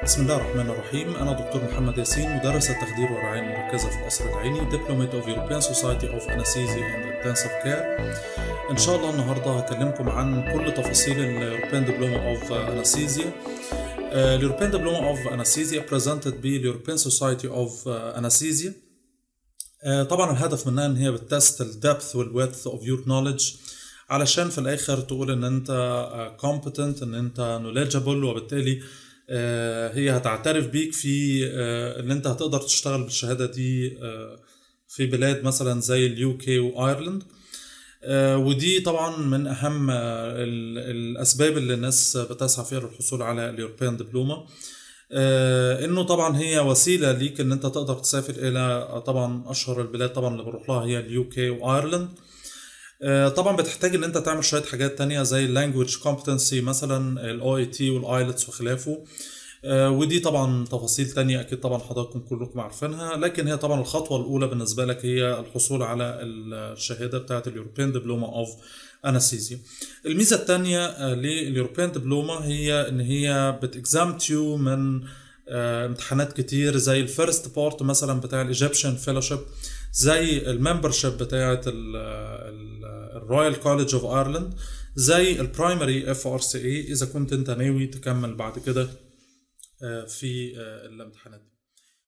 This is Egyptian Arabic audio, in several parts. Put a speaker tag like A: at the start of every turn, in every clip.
A: بسم الله الرحمن الرحيم أنا دكتور محمد ياسين مدرس التخدير والرعاية المركزة في القصر العيني Diplomate of European Society of Anesthesia and Intensive Care إن شاء الله النهاردة هكلمكم عن كل تفاصيل ال European Diploma of Anesthesia ال European Diploma of Anesthesia presented ب European Society of Anesthesia طبعا الهدف منها ان هي بتست الدبث والويدث اوف يور نوليدج علشان في الاخر تقول ان انت competent ان انت knowledgeable وبالتالي هي هتعترف بيك في ان انت هتقدر تشتغل بالشهاده دي في بلاد مثلا زي اليو كي وايرلند ودي طبعا من اهم الاسباب اللي الناس بتسعى فيها للحصول على اليوروبيان دبلومه انه طبعا هي وسيله ليك ان انت تقدر تسافر الى طبعا اشهر البلاد طبعا اللي بروح لها هي اليو كي وايرلند طبعا بتحتاج ان انت تعمل شويه حاجات تانية زي اللانجوج كومبتنسي مثلا الاو اي تي والايلتس وخلافه ودي طبعا تفاصيل تانية اكيد طبعا حضراتكم كلكم عارفينها لكن هي طبعا الخطوه الاولى بالنسبه لك هي الحصول على الشهاده بتاعه اليوروبيان دبلوما اوف انستيزيا الميزه الثانيه لليوروبيان دبلوما هي ان هي بتكزامت يو من امتحانات كتير زي الفيرست بارت مثلا بتاع الايجيبشن فيلوشيب زي الممبرشيب بتاعه الرويال كوليدج اوف ايرلند زي البرايمري اف ار سي اي اذا كنت انت ناوي تكمل بعد كده في الامتحانات دي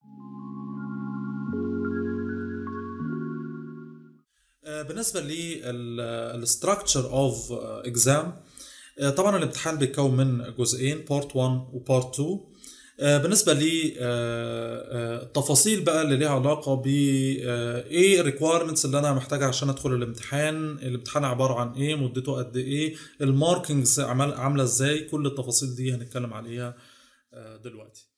A: بالنسبه للستراكشر اوف اكزام طبعا الامتحان بيتكون من جزئين بارت 1 وبارت 2 بالنسبه لي التفاصيل بقى اللي ليها علاقه ب ايه الريكويرمنتس اللي انا محتاجها عشان ادخل الامتحان الامتحان عباره عن ايه مدته قد ايه الماركينجز عامله ازاي كل التفاصيل دي هنتكلم عليها دلوقتي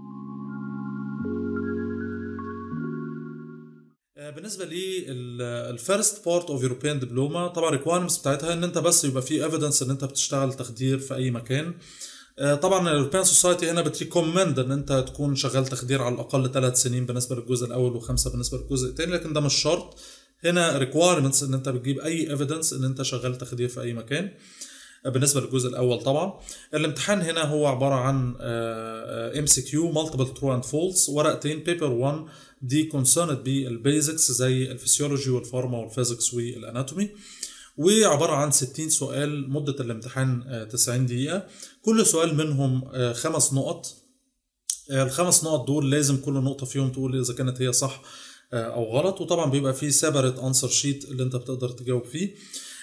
A: بالنسبه لي الفيرست بارت اوف يوروبيان دبلوما طبعا الريكويرمنتس بتاعتها ان انت بس يبقى في ايفيدنس ان انت بتشتغل تخدير في اي مكان طبعا الاوروبيان سوسايتي هنا بتريكومند ان انت تكون شغال تخدير على الاقل ثلاث سنين بالنسبه للجزء الاول وخمسه بالنسبه للجزء الثاني لكن ده مش شرط هنا ريكويرمنتس ان انت بتجيب اي ايفيدنس ان انت شغال تخدير في اي مكان بالنسبه للجزء الاول طبعا الامتحان هنا هو عباره عن ام سي كيو مالتيبل ترو اند فولس ورقتين بيبر 1 دي كونسيرند بالبيزكس زي الفسيولوجي والفارما والفيزكس والاناتومي وعبارة عن 60 سؤال مدة الامتحان 90 دقيقة كل سؤال منهم خمس نقط الخمس نقط دول لازم كل نقطة فيهم تقول إذا كانت هي صح أو غلط وطبعا بيبقى فيه سيبريت أنسر شيت اللي أنت بتقدر تجاوب فيه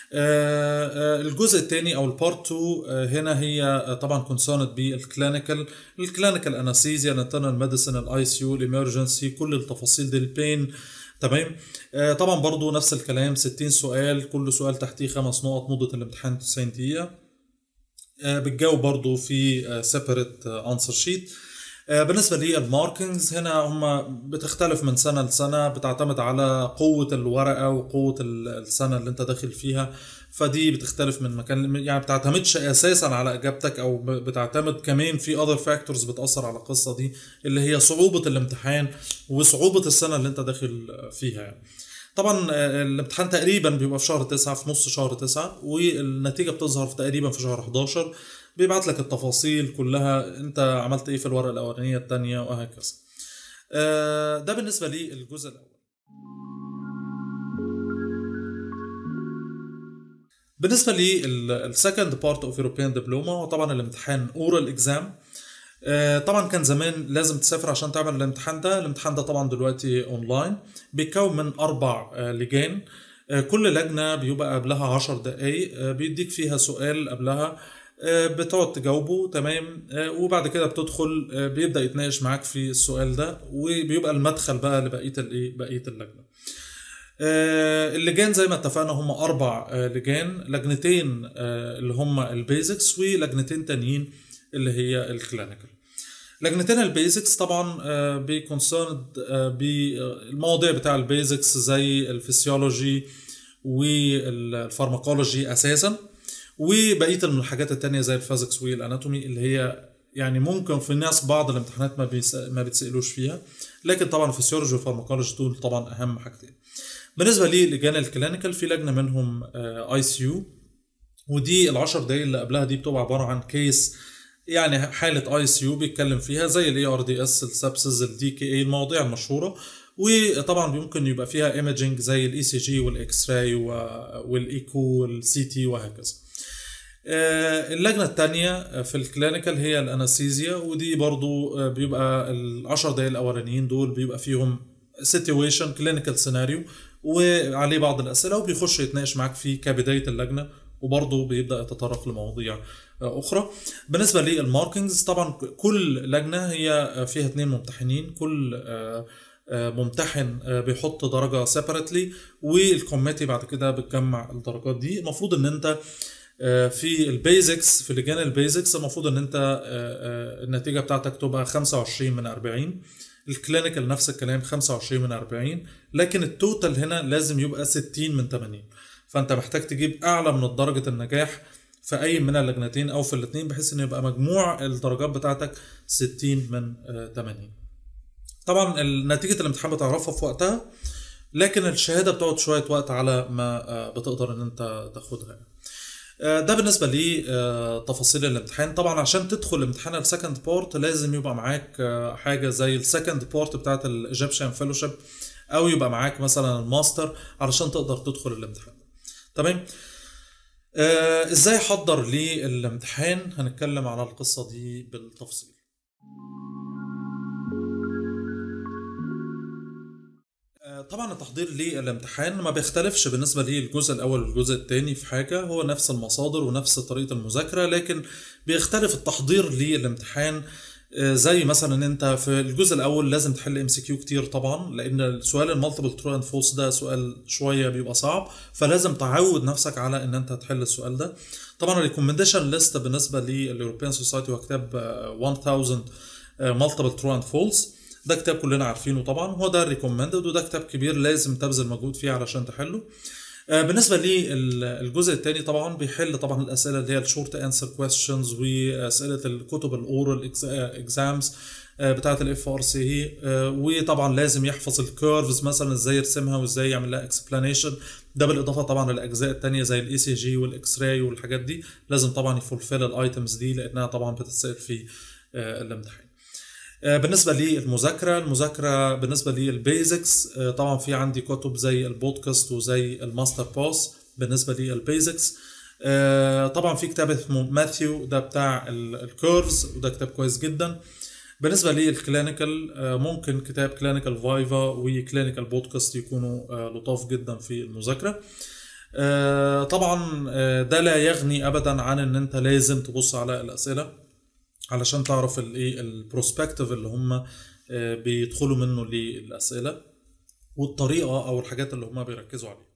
A: الجزء الثاني او البارت 2 هنا هي طبعا كونسيرند بالكلينيكال الكلينيكال انستيزيا الانترنال ميديسن الاي سي يو الامرجنسي كل التفاصيل دي البين تمام آه طبعا برضو نفس الكلام 60 سؤال كل سؤال تحتيه خمس نقط مدة الامتحان 90 دقيقة آه بتجاوب برضو في سيبريت انسر شيت بالنسبة للماركينجز هنا هم بتختلف من سنة لسنة بتعتمد على قوة الورقة وقوة السنة اللي انت داخل فيها فدي بتختلف من مكان يعني بتعتمدش اساسا على اجابتك او بتعتمد كمان في اذر فاكتورز بتاثر على القصه دي اللي هي صعوبه الامتحان وصعوبه السنه اللي انت داخل فيها يعني. طبعا الامتحان تقريبا بيبقى في شهر تسعة في نص شهر تسعة والنتيجة بتظهر في تقريبا في شهر 11 بيبعت لك التفاصيل كلها انت عملت ايه في الورقة الأولانية الثانية وهكذا ده بالنسبة لي الجزء الأول بالنسبة لي السكند بارت اوف يوروبيان دبلوما هو طبعا الامتحان اورال اكزام طبعا كان زمان لازم تسافر عشان تعمل الامتحان ده الامتحان ده طبعا دلوقتي اونلاين بيتكون من اربع لجان كل لجنة بيبقى قبلها عشر دقايق بيديك فيها سؤال قبلها بتقعد تجاوبه تمام وبعد كده بتدخل بيبدا يتناقش معاك في السؤال ده وبيبقى المدخل بقى لبقيه الايه بقيه اللجنه اللجان زي ما اتفقنا هم اربع لجان لجنتين اللي هم البيزكس ولجنتين تانيين اللي هي الكلينيكال لجنتين البيزكس طبعا بيكونسيرند بالمواضيع بتاع البيزكس زي الفسيولوجي والفارماكولوجي اساسا وبقيه الحاجات التانية زي الفيزكس والاناتومي اللي هي يعني ممكن في الناس بعض الامتحانات ما بيس... ما بتسالوش فيها لكن طبعا الفسيولوجي والفارماكولوجي دول طبعا اهم حاجتين بالنسبه للجان الكلينيكال في لجنه منهم اي سي يو ودي العشر دقايق اللي قبلها دي بتبقى عباره عن كيس يعني حاله اي سي يو بيتكلم فيها زي الاي ار دي اس السبسز الدي كي اي المواضيع المشهوره وطبعا ممكن يبقى فيها ايمجنج زي الاي سي جي والاكس راي والايكو والسي تي وهكذا اللجنة الثانية في الكلينيكال هي الانستيزيا ودي برضو بيبقى العشر دقايق الاولانيين دول بيبقى فيهم سيتويشن كلينيكال سيناريو وعليه بعض الاسئله وبيخش يتناقش معاك فيه كبدايه اللجنه وبرضه بيبدا يتطرق لمواضيع اخرى بالنسبه للماركينجز طبعا كل لجنه هي فيها اثنين ممتحنين كل ممتحن بيحط درجه سيبريتلي والكوميتي بعد كده بتجمع الدرجات دي المفروض ان انت في البيزكس في لجان البيزكس المفروض ان انت النتيجه بتاعتك تبقى 25 من 40 الكلينيكال نفس الكلام 25 من 40 لكن التوتال هنا لازم يبقى 60 من 80 فانت محتاج تجيب اعلى من درجه النجاح في اي من اللجنتين او في الاثنين بحيث ان يبقى مجموع الدرجات بتاعتك 60 من 80 طبعا نتيجه الامتحان بتعرفها في وقتها لكن الشهاده بتقعد شويه وقت على ما بتقدر ان انت تاخدها ده بالنسبه لتفاصيل الامتحان طبعا عشان تدخل امتحان السكند بورت لازم يبقى معاك حاجه زي السكند بورت بتاعت الايجيبشن فيلوشيب او يبقى معاك مثلا الماستر علشان تقدر تدخل الامتحان تمام آه ازاي احضر للامتحان هنتكلم على القصه دي بالتفصيل طبعا التحضير للامتحان ما بيختلفش بالنسبة للجزء الأول والجزء الثاني في حاجة هو نفس المصادر ونفس طريقة المذاكرة لكن بيختلف التحضير للامتحان زي مثلا انت في الجزء الاول لازم تحل ام سي كيو كتير طبعا لان السؤال المالتيبل ترو اند فولس ده سؤال شويه بيبقى صعب فلازم تعود نفسك على ان انت تحل السؤال ده طبعا الريكومنديشن ليست بالنسبه للاوروبيان سوسايتي هو كتاب 1000 مالتيبل ترو اند فولس ده كتاب كلنا عارفينه طبعا هو ده الريكومندد وده كتاب كبير لازم تبذل مجهود فيه علشان تحله بالنسبه للجزء الثاني طبعا بيحل طبعا الاسئله اللي هي الشورت انسر كويستشنز واسئله الكتب الاورال اكزامز بتاعه الاف ار سي وطبعا لازم يحفظ الكيرفز مثلا ازاي يرسمها وازاي يعمل لها اكسبلانيشن ده بالاضافه طبعا للاجزاء الثانيه زي الاي سي جي والاكس راي والحاجات دي لازم طبعا يفولفل الايتمز دي لانها طبعا بتتسال في الامتحان بالنسبة للمذاكرة المذاكرة بالنسبة للبيزكس طبعا في عندي كتب زي البودكاست وزي الماستر باس بالنسبة للبيزكس طبعا في كتاب اسمه ماثيو ده بتاع الكيرفز وده كتاب كويس جدا بالنسبة للكلينيكال ممكن كتاب كلينيكال فايفا وكلينيكال بودكاست يكونوا لطاف جدا في المذاكرة طبعا ده لا يغني ابدا عن ان انت لازم تبص على الاسئله علشان تعرف الايه البروسبكتيف اللي هم بيدخلوا منه للاسئله والطريقه او الحاجات اللي هم بيركزوا عليها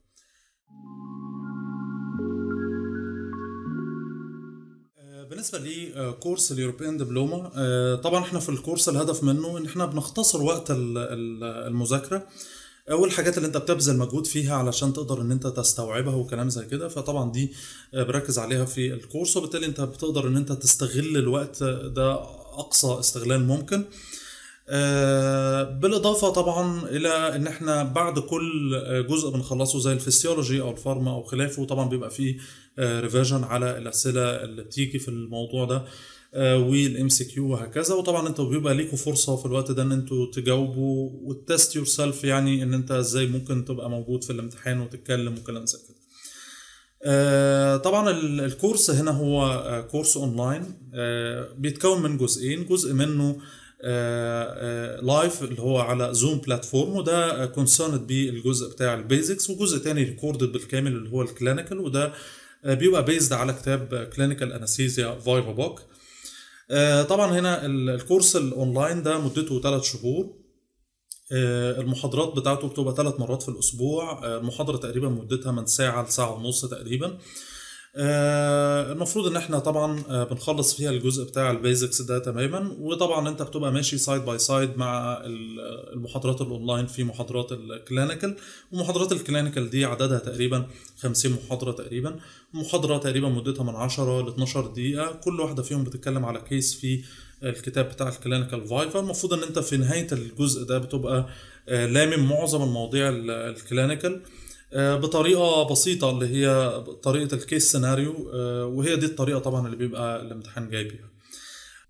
A: بالنسبه لكورس اليوروبيان دبلوما طبعا احنا في الكورس الهدف منه ان احنا بنختصر وقت المذاكره والحاجات اللي انت بتبذل مجهود فيها علشان تقدر ان انت تستوعبها وكلام زي كده فطبعا دي بركز عليها في الكورس وبالتالي انت بتقدر ان انت تستغل الوقت ده اقصى استغلال ممكن بالاضافه طبعا الى ان احنا بعد كل جزء بنخلصه زي الفسيولوجي او الفارما او خلافه طبعا بيبقى فيه ريفيجن على الاسئله اللي بتيجي في الموضوع ده والام سي كيو وهكذا وطبعا انتوا بيبقى ليكوا فرصه في الوقت ده ان انتوا تجاوبوا وتست يور سيلف يعني ان انت ازاي ممكن تبقى موجود في الامتحان وتتكلم وكلام زي كده. آه طبعا الكورس هنا هو آه كورس اونلاين آه بيتكون من جزئين جزء منه لايف اللي هو على زوم بلاتفورم وده كونسيرند بالجزء بتاع البيزكس وجزء تاني ريكوردد بالكامل اللي هو الكلينيكال وده بيبقى بيزد على كتاب كلينيكال انستيزيا فايفا بوك طبعا هنا الكورس الاونلاين ده مدته 3 شهور المحاضرات بتاعته بتبقى ثلاث مرات في الاسبوع المحاضره تقريبا مدتها من ساعه لساعه ونص تقريبا المفروض ان احنا طبعا بنخلص فيها الجزء بتاع البيزكس ده تماما وطبعا انت بتبقى ماشي سايد باي سايد مع المحاضرات الاونلاين في محاضرات الكلينيكال ومحاضرات الكلينيكال دي عددها تقريبا 50 محاضره تقريبا محاضره تقريبا مدتها من 10 ل 12 دقيقه كل واحده فيهم بتتكلم على كيس في الكتاب بتاع الكلينيكال فايفا المفروض ان انت في نهايه الجزء ده بتبقى لامم معظم المواضيع الكلينيكال بطريقه بسيطه اللي هي طريقه الكيس سيناريو وهي دي الطريقه طبعا اللي بيبقى الامتحان جاي بيها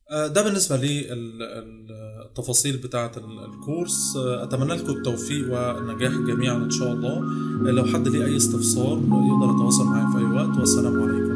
A: آه، ده بالنسبة للتفاصيل بتاعة ال- الكورس آه، أتمنى لكم التوفيق والنجاح جميعا إن شاء الله آه، لو حد ليه أي استفسار يقدر يتواصل معي في أي وقت والسلام عليكم